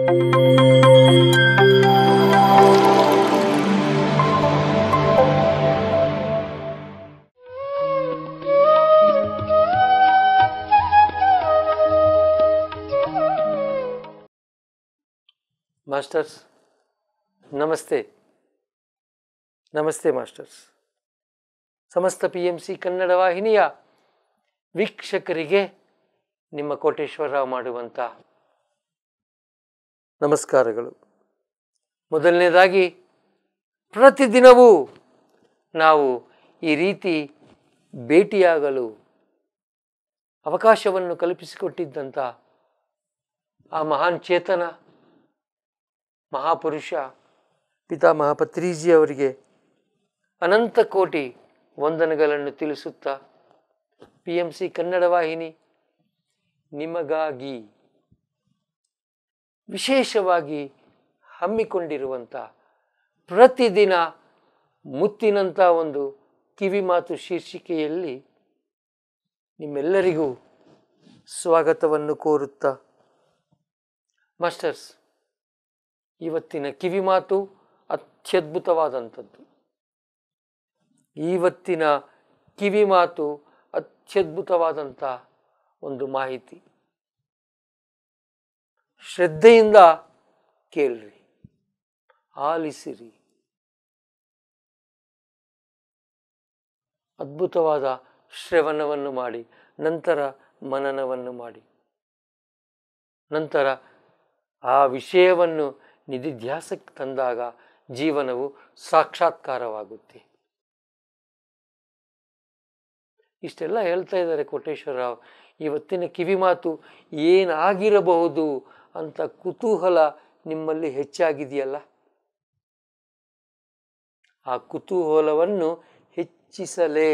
masters ನಮಸ್ತೆ ನಮಸ್ತೆ masters ಸಮಸ್ತ ಪಿ ಎಂ ಸಿ ಕನ್ನಡ ವಾಹಿನಿಯ ವೀಕ್ಷಕರಿಗೆ ನಿಮ್ಮ ಕೋಟೇಶ್ವರರಾವ್ ಮಾಡುವಂಥ ನಮಸ್ಕಾರಗಳು ಮೊದಲನೇದಾಗಿ ಪ್ರತಿದಿನವೂ ನಾವು ಈ ರೀತಿ ಭೇಟಿಯಾಗಲು ಅವಕಾಶವನ್ನು ಕಲ್ಪಿಸಿಕೊಟ್ಟಿದ್ದಂಥ ಆ ಮಹಾನ್ ಚೇತನ ಮಹಾಪುರುಷ ಪಿತಾಮಹ ಪತ್ರಿಜಿ ಅವರಿಗೆ ಅನಂತ ಕೋಟಿ ವಂದನೆಗಳನ್ನು ತಿಳಿಸುತ್ತಾ ಪಿ ಎಂ ಸಿ ಕನ್ನಡ ವಾಹಿನಿ ನಿಮಗಾಗಿ ವಿಶೇಷವಾಗಿ ಹಮ್ಮಿಕೊಂಡಿರುವಂಥ ಪ್ರತಿದಿನ ಮುತ್ತಿನಂಥ ಒಂದು ಕಿವಿಮಾತು ಶೀರ್ಷಿಕೆಯಲ್ಲಿ ನಿಮ್ಮೆಲ್ಲರಿಗೂ ಸ್ವಾಗತವನ್ನು ಕೋರುತ್ತಾ ಮಾಸ್ಟರ್ಸ್ ಇವತ್ತಿನ ಕಿವಿಮಾತು ಅತ್ಯದ್ಭುತವಾದಂಥದ್ದು ಇವತ್ತಿನ ಕಿವಿಮಾತು ಅತ್ಯದ್ಭುತವಾದಂಥ ಒಂದು ಮಾಹಿತಿ ಶ್ರದ್ಧೆಯಿಂದ ಕೇಳ್ರಿ ಆಲಿಸಿರಿ ಅದ್ಭುತವಾದ ಶ್ರವಣವನ್ನು ಮಾಡಿ ನಂತರ ಮನನವನ್ನು ಮಾಡಿ ನಂತರ ಆ ವಿಷಯವನ್ನು ನಿಧಿಧ್ಯಾಸಕ್ಕೆ ತಂದಾಗ ಜೀವನವು ಸಾಕ್ಷಾತ್ಕಾರವಾಗುತ್ತೆ ಇಷ್ಟೆಲ್ಲ ಹೇಳ್ತಾ ಇದ್ದಾರೆ ಕೋಟೇಶ್ವರರಾವ್ ಇವತ್ತಿನ ಕಿವಿಮಾತು ಏನಾಗಿರಬಹುದು ಅಂತ ಕುತೂಹಲ ನಿಮ್ಮಲ್ಲಿ ಹೆಚ್ಚಾಗಿದೆಯಲ್ಲ ಆ ಕುತೂಹಲವನ್ನು ಹೆಚ್ಚಿಸಲೇ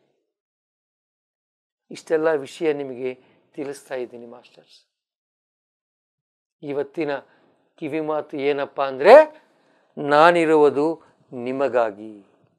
ಇಷ್ಟೆಲ್ಲ ವಿಷಯ ನಿಮಗೆ ತಿಳಿಸ್ತಾ ಇದ್ದೀನಿ ಮಾಸ್ಟರ್ಸ್ ಇವತ್ತಿನ ಕಿವಿಮಾತು ಏನಪ್ಪ ಅಂದರೆ ನಾನಿರುವುದು ನಿಮಗಾಗಿ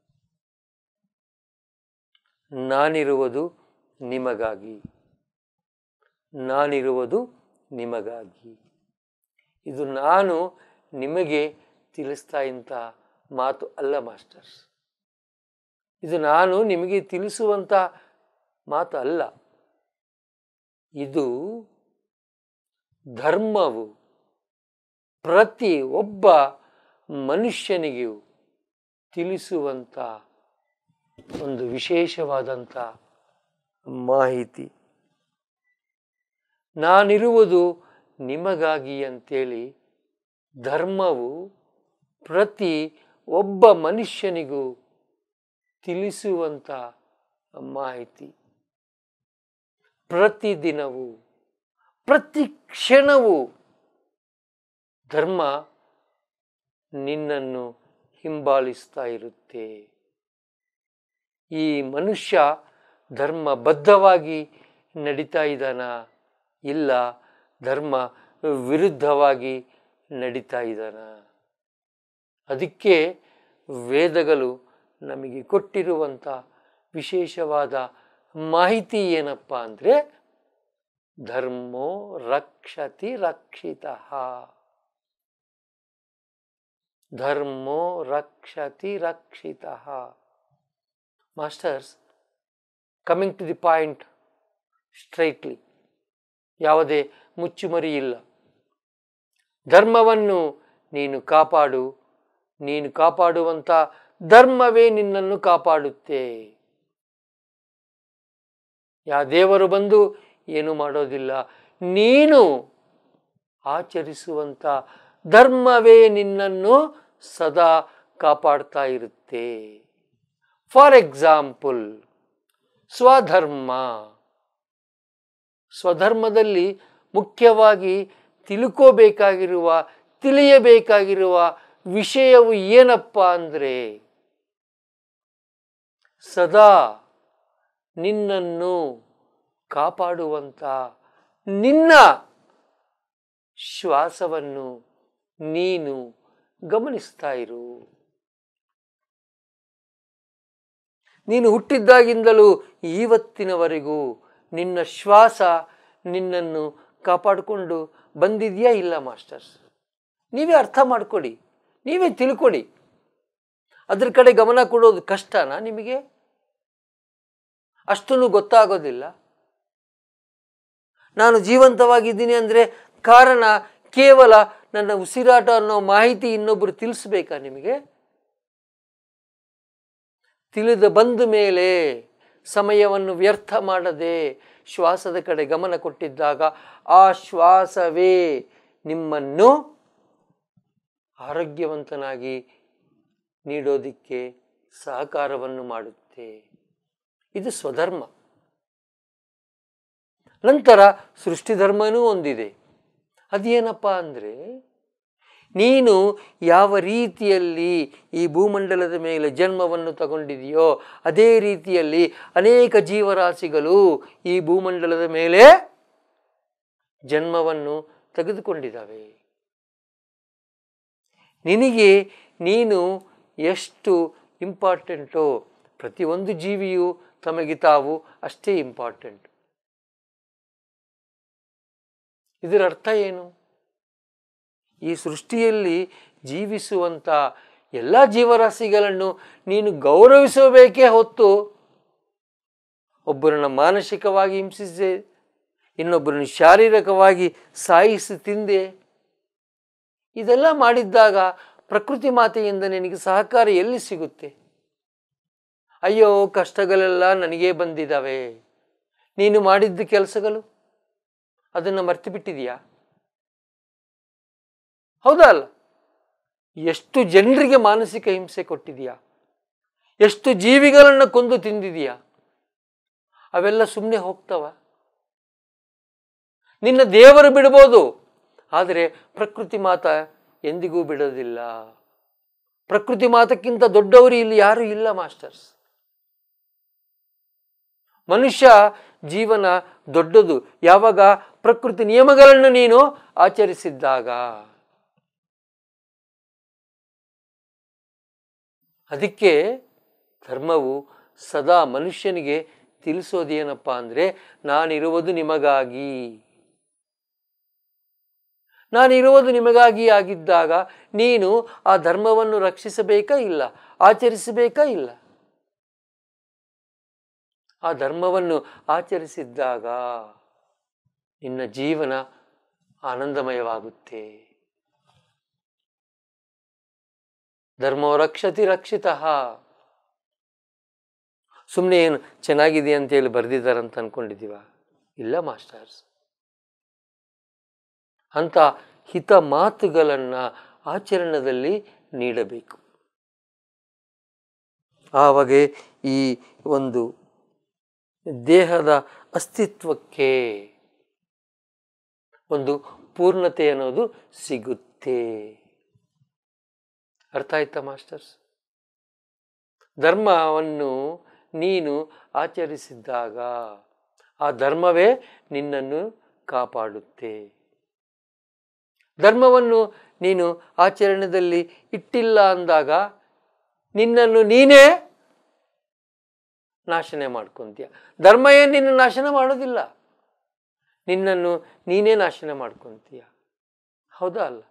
ನಾನಿರುವುದು ನಿಮಗಾಗಿ ನಾನಿರುವುದು ನಿಮಗಾಗಿ ಇದು ನಾನು ನಿಮಗೆ ತಿಳಿಸ್ತಾ ಇಂಥ ಮಾತು ಅಲ್ಲ ಮಾಸ್ಟರ್ಸ್ ಇದು ನಾನು ನಿಮಗೆ ತಿಳಿಸುವಂಥ ಮಾತು ಅಲ್ಲ ಇದು ಧರ್ಮವು ಪ್ರತಿ ಒಬ್ಬ ಮನುಷ್ಯನಿಗೂ ತಿಳಿಸುವಂಥ ಒಂದು ವಿಶೇಷವಾದಂಥ ಮಾಹಿತಿ ನಾನಿರುವುದು ನಿಮಗಾಗಿ ಅಂತೇಳಿ ಧರ್ಮವು ಪ್ರತಿ ಒಬ್ಬ ಮನುಷ್ಯನಿಗೂ ತಿಳಿಸುವಂಥ ಮಾಹಿತಿ ಪ್ರತಿದಿನವೂ ಪ್ರತಿ ಕ್ಷಣವೂ ಧರ್ಮ ನಿನ್ನನ್ನು ಹಿಂಬಾಲಿಸ್ತಾ ಇರುತ್ತೆ ಈ ಮನುಷ್ಯ ಧರ್ಮಬದ್ಧವಾಗಿ ನಡೀತಾ ಇದ್ದಾನ ಇಲ್ಲ ಧರ್ಮ ವಿರುದ್ಧವಾಗಿ ನಡೀತಾ ಇದ್ದಾನ ಅದಕ್ಕೆ ವೇದಗಳು ನಮಗೆ ಕೊಟ್ಟಿರುವಂಥ ವಿಶೇಷವಾದ ಮಾಹಿತಿ ಏನಪ್ಪ ಅಂದರೆ ಧರ್ಮೋ ರಕ್ಷತಿ ರಕ್ಷಿತ ಧರ್ಮೋ ರಕ್ಷತಿ ರಕ್ಷಿತ masters coming to the point straightly ಯಾವುದೇ ಮುಚ್ಚುಮರಿ ಇಲ್ಲ ಧರ್ಮವನ್ನು ನೀನು ಕಾಪಾಡು ನೀನು ಕಾಪಾಡುವಂಥ ಧರ್ಮವೇ ನಿನ್ನನ್ನು ಕಾಪಾಡುತ್ತೆ ಯಾ ದೇವರು ಬಂದು ಏನು ಮಾಡೋದಿಲ್ಲ ನೀನು ಆಚರಿಸುವಂಥ ಧರ್ಮವೇ ನಿನ್ನನ್ನು ಸದಾ ಕಾಪಾಡ್ತಾ ಇರುತ್ತೆ ಫಾರ್ ಎಕ್ಸಾಂಪಲ್ ಸ್ವಧರ್ಮ ಸ್ವಧರ್ಮದಲ್ಲಿ ಮುಖ್ಯವಾಗಿ ತಿಳ್ಕೋಬೇಕಾಗಿರುವ ತಿಳಿಯಬೇಕಾಗಿರುವ ವಿಷಯವು ಏನಪ್ಪ ಅಂದರೆ ಸದಾ ನಿನ್ನನ್ನು ಕಾಪಾಡುವಂಥ ನಿನ್ನ ಶ್ವಾಸವನ್ನು ನೀನು ಗಮನಿಸ್ತಾ ಇರು ನೀನು ಹುಟ್ಟಿದ್ದಾಗಿಂದಲೂ ಇವತ್ತಿನವರೆಗೂ ನಿನ್ನ ಶ್ವಾಸ ನಿನ್ನನ್ನು ಕಾಪಾಡಿಕೊಂಡು ಬಂದಿದೆಯಾ ಇಲ್ಲ ಮಾಸ್ಟರ್ಸ್ ನೀವೇ ಅರ್ಥ ಮಾಡ್ಕೊಡಿ ನೀವೇ ತಿಳ್ಕೊಡಿ ಅದ್ರ ಕಡೆ ಗಮನ ಕೊಡೋದು ಕಷ್ಟನಾ ನಿಮಗೆ ಅಷ್ಟನ್ನು ಗೊತ್ತಾಗೋದಿಲ್ಲ ನಾನು ಜೀವಂತವಾಗಿದ್ದೀನಿ ಅಂದರೆ ಕಾರಣ ಕೇವಲ ನನ್ನ ಉಸಿರಾಟ ಅನ್ನೋ ಮಾಹಿತಿ ಇನ್ನೊಬ್ಬರು ತಿಳಿಸ್ಬೇಕಾ ನಿಮಗೆ ತಿಳಿದು ಬಂದ ಮೇಲೆ ಸಮಯವನ್ನು ವ್ಯರ್ಥ ಮಾಡದೆ ಶ್ವಾಸದ ಕಡೆ ಗಮನ ಕೊಟ್ಟಿದ್ದಾಗ ಆ ಶ್ವಾಸವೇ ನಿಮ್ಮನ್ನು ಆರೋಗ್ಯವಂತನಾಗಿ ನೀಡೋದಿಕ್ಕೆ ಸಹಕಾರವನ್ನು ಮಾಡುತ್ತೆ ಇದು ಸ್ವಧರ್ಮ ನಂತರ ಸೃಷ್ಟಿ ಧರ್ಮನೂ ಒಂದಿದೆ ಅದೇನಪ್ಪ ಅಂದರೆ ನೀನು ಯಾವ ರೀತಿಯಲ್ಲಿ ಈ ಭೂಮಂಡಲದ ಮೇಲೆ ಜನ್ಮವನ್ನು ತಗೊಂಡಿದೆಯೋ ಅದೇ ರೀತಿಯಲ್ಲಿ ಅನೇಕ ಜೀವರಾಶಿಗಳು ಈ ಭೂಮಂಡಲದ ಮೇಲೆ ಜನ್ಮವನ್ನು ತೆಗೆದುಕೊಂಡಿದ್ದಾವೆ ನಿನಗೆ ನೀನು ಎಷ್ಟು ಇಂಪಾರ್ಟೆಂಟೋ ಪ್ರತಿಯೊಂದು ಜೀವಿಯು ತಮಗೆ ತಾವು ಅಷ್ಟೇ ಇಂಪಾರ್ಟೆಂಟ್ ಇದರ ಅರ್ಥ ಏನು ಈ ಸೃಷ್ಟಿಯಲ್ಲಿ ಜೀವಿಸುವಂಥ ಎಲ್ಲ ಜೀವರಾಶಿಗಳನ್ನು ನೀನು ಗೌರವಿಸಬೇಕೇ ಹೊತ್ತು ಒಬ್ಬರನ್ನ ಮಾನಸಿಕವಾಗಿ ಹಿಂಸಿಸಿದೆ ಇನ್ನೊಬ್ಬರನ್ನು ಶಾರೀರಿಕವಾಗಿ ಸಾಯಿಸಿ ತಿಂದೆ ಇದೆಲ್ಲ ಮಾಡಿದ್ದಾಗ ಪ್ರಕೃತಿ ಮಾತೆಯಿಂದ ನಿನಗೆ ಸಹಕಾರ ಎಲ್ಲಿ ಸಿಗುತ್ತೆ ಅಯ್ಯೋ ಕಷ್ಟಗಳೆಲ್ಲ ನನಗೇ ಬಂದಿದ್ದಾವೆ ನೀನು ಮಾಡಿದ್ದ ಕೆಲಸಗಳು ಅದನ್ನು ಮರ್ತು ಬಿಟ್ಟಿದೆಯಾ ಹೌದಾ ಅಲ್ಲ ಎಷ್ಟು ಜನರಿಗೆ ಮಾನಸಿಕ ಹಿಂಸೆ ಕೊಟ್ಟಿದೆಯಾ ಎಷ್ಟು ಜೀವಿಗಳನ್ನು ಕೊಂದು ತಿಂದಿದೆಯಾ ಅವೆಲ್ಲ ಸುಮ್ಮನೆ ಹೋಗ್ತವ ನಿನ್ನ ದೇವರು ಬಿಡ್ಬೋದು ಆದರೆ ಪ್ರಕೃತಿ ಮಾತ ಎಂದಿಗೂ ಬಿಡೋದಿಲ್ಲ ಪ್ರಕೃತಿ ಮಾತಕ್ಕಿಂತ ದೊಡ್ಡವರು ಇಲ್ಲಿ ಯಾರೂ ಇಲ್ಲ ಮಾಸ್ಟರ್ಸ್ ಮನುಷ್ಯ ಜೀವನ ದೊಡ್ಡದು ಯಾವಾಗ ಪ್ರಕೃತಿ ನಿಯಮಗಳನ್ನು ನೀನು ಆಚರಿಸಿದ್ದಾಗ ಅದಕ್ಕೆ ಧರ್ಮವು ಸದಾ ಮನುಷ್ಯನಿಗೆ ತಿಳಿಸೋದೇನಪ್ಪ ಅಂದರೆ ನಾನಿರುವುದು ನಿಮಗಾಗಿ ನಾನಿರುವುದು ನಿಮಗಾಗಿ ಆಗಿದ್ದಾಗ ನೀನು ಆ ಧರ್ಮವನ್ನು ರಕ್ಷಿಸಬೇಕಾ ಇಲ್ಲ ಆಚರಿಸಬೇಕಾ ಇಲ್ಲ ಆ ಧರ್ಮವನ್ನು ಆಚರಿಸಿದ್ದಾಗ ನಿನ್ನ ಜೀವನ ಆನಂದಮಯವಾಗುತ್ತೆ ಧರ್ಮೋ ರಕ್ಷತಿ ರಕ್ಷಿತ ಸುಮ್ಮನೆ ಏನು ಚೆನ್ನಾಗಿದೆ ಅಂತೇಳಿ ಬರೆದಿದ್ದಾರಂತ ಅನ್ಕೊಂಡಿದ್ದೀವ ಇಲ್ಲ ಮಾಸ್ಟರ್ಸ್ ಅಂಥ ಹಿತ ಮಾತುಗಳನ್ನು ಆಚರಣದಲ್ಲಿ ನೀಡಬೇಕು ಆವಾಗ ಈ ಒಂದು ದೇಹದ ಅಸ್ತಿತ್ವಕ್ಕೆ ಒಂದು ಪೂರ್ಣತೆ ಅನ್ನೋದು ಸಿಗುತ್ತೆ ಅರ್ಥ ಆಯ್ತಾ ಮಾಸ್ಟರ್ಸ್ ಧರ್ಮವನ್ನು ನೀನು ಆಚರಿಸಿದ್ದಾಗ ಆ ಧರ್ಮವೇ ನಿನ್ನನ್ನು ಕಾಪಾಡುತ್ತೆ ಧರ್ಮವನ್ನು ನೀನು ಆಚರಣೆಯಲ್ಲಿ ಇಟ್ಟಿಲ್ಲ ಅಂದಾಗ ನಿನ್ನನ್ನು ನೀನೇ ನಾಶನ ಮಾಡ್ಕೊತೀಯ ಧರ್ಮ ಏನು ನಿನ್ನ ನಾಶನ ಮಾಡೋದಿಲ್ಲ ನಿನ್ನನ್ನು ನೀನೇ ನಾಶನ ಮಾಡ್ಕೊತೀಯ ಹೌದಾ ಅಲ್ಲ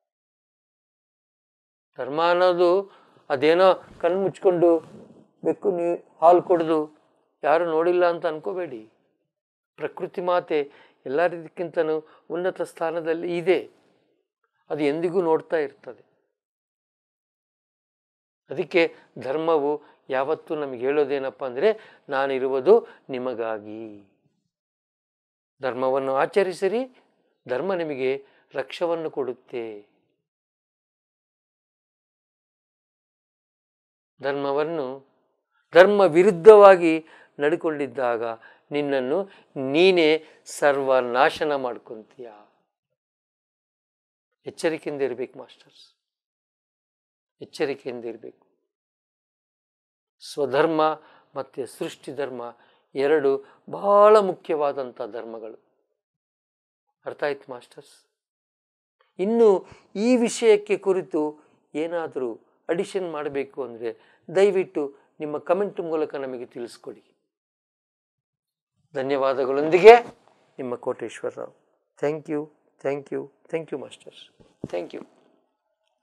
ಧರ್ಮ ಅನ್ನೋದು ಅದೇನೋ ಕಣ್ಣು ಮುಚ್ಕೊಂಡು ಬೆಕ್ಕು ನೀ ಹಾಲು ಕೊಡೋದು ಯಾರು ನೋಡಿಲ್ಲ ಅಂತ ಅನ್ಕೋಬೇಡಿ ಪ್ರಕೃತಿ ಮಾತೆ ಎಲ್ಲರಿಗಿಂತನೂ ಉನ್ನತ ಸ್ಥಾನದಲ್ಲಿ ಇದೆ ಅದು ಎಂದಿಗೂ ನೋಡ್ತಾ ಇರ್ತದೆ ಅದಕ್ಕೆ ಧರ್ಮವು ಯಾವತ್ತೂ ನಮಗೆ ಹೇಳೋದೇನಪ್ಪ ಅಂದರೆ ನಾನಿರುವುದು ನಿಮಗಾಗಿ ಧರ್ಮವನ್ನು ಆಚರಿಸಿರಿ ಧರ್ಮ ನಿಮಗೆ ರಕ್ಷವನ್ನು ಕೊಡುತ್ತೆ ಧರ್ಮವನ್ನು ಧರ್ಮ ವಿರುದ್ಧವಾಗಿ ನಡ್ಕೊಂಡಿದ್ದಾಗ ನಿನ್ನನ್ನು ನೀನೇ ಸರ್ವನಾಶನ ಮಾಡ್ಕೊತೀಯ ಎಚ್ಚರಿಕೆಯಿಂದ ಇರಬೇಕು ಮಾಸ್ಟರ್ಸ್ ಎಚ್ಚರಿಕೆಯಿಂದ ಇರಬೇಕು ಸ್ವಧರ್ಮ ಮತ್ತು ಸೃಷ್ಟಿ ಧರ್ಮ ಎರಡು ಬಹಳ ಮುಖ್ಯವಾದಂಥ ಧರ್ಮಗಳು ಅರ್ಥ ಆಯ್ತು ಮಾಸ್ಟರ್ಸ್ ಇನ್ನು ಈ ವಿಷಯಕ್ಕೆ ಕುರಿತು ಏನಾದರೂ ಅಡಿಷನ್ ಮಾಡಬೇಕು ಅಂದರೆ ದಯವಿಟ್ಟು ನಿಮ್ಮ ಕಮೆಂಟ್ ಮೂಲಕ ನಮಗೆ ತಿಳಿಸ್ಕೊಡಿ ಧನ್ಯವಾದಗಳೊಂದಿಗೆ ನಿಮ್ಮ Koteswara Rao thank you thank you thank you masters thank you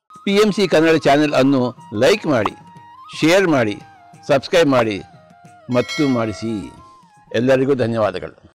P M C Kannada channel ಅನ್ನು ಲೈಕ್ ಮಾಡಿ ಶೇರ್ ಮಾಡಿ ಸಬ್ಸ್ಕ್ರೈಬ್ ಮಾಡಿ ಮತ್ತು ಮಾಡಿಸಿ ಎಲ್ಲರಿಗೂ ಧನ್ಯವಾದಗಳು